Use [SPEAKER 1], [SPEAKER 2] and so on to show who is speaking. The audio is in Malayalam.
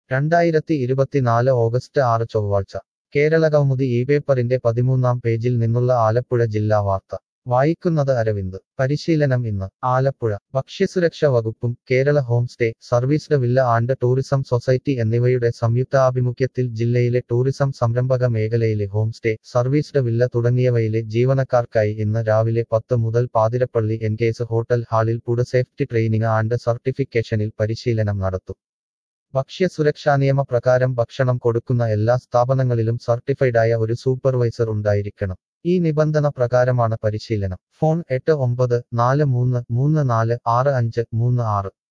[SPEAKER 1] രണ്ടായിരത്തി ഇരുപത്തിനാല് ഓഗസ്റ്റ് ആറ് ചൊവ്വാഴ്ച കേരള കൗമുദി ഈ പേപ്പറിന്റെ പതിമൂന്നാം പേജിൽ നിന്നുള്ള ആലപ്പുഴ ജില്ലാ വാർത്ത വായിക്കുന്നത് അരവിന്ദ് പരിശീലനം ഇന്ന് ആലപ്പുഴ ഭക്ഷ്യസുരക്ഷ വകുപ്പും Kerala home stay serviced villa and tourism society എന്നിവയുടെ സംയുക്താഭിമുഖ്യത്തിൽ ജില്ലയിലെ ടൂറിസം സംരംഭക മേഖലയിലെ ഹോം സ്റ്റേ സർവീസ്ഡ് വില്ല തുടങ്ങിയവയിലെ ജീവനക്കാർക്കായി ഇന്ന് രാവിലെ പത്ത് മുതൽ പാതിരപ്പള്ളി എൻകേസ് ഹോട്ടൽ ഹാളിൽ ഫുഡ് സേഫ്റ്റി ട്രെയിനിങ് ആൻഡ് സർട്ടിഫിക്കേഷനിൽ പരിശീലനം നടത്തും ഭക്ഷ്യസുരക്ഷാ നിയമ പ്രകാരം ഭക്ഷണം കൊടുക്കുന്ന എല്ലാ സ്ഥാപനങ്ങളിലും സർട്ടിഫൈഡായ ഒരു സൂപ്പർവൈസർ ഉണ്ടായിരിക്കണം ഈ നിബന്ധന പ്രകാരമാണ് പരിശീലനം ഫോൺ എട്ട് ഒമ്പത് നാല് മൂന്ന് മൂന്ന് നാല് ആറ് അഞ്ച് മൂന്ന് ആറ്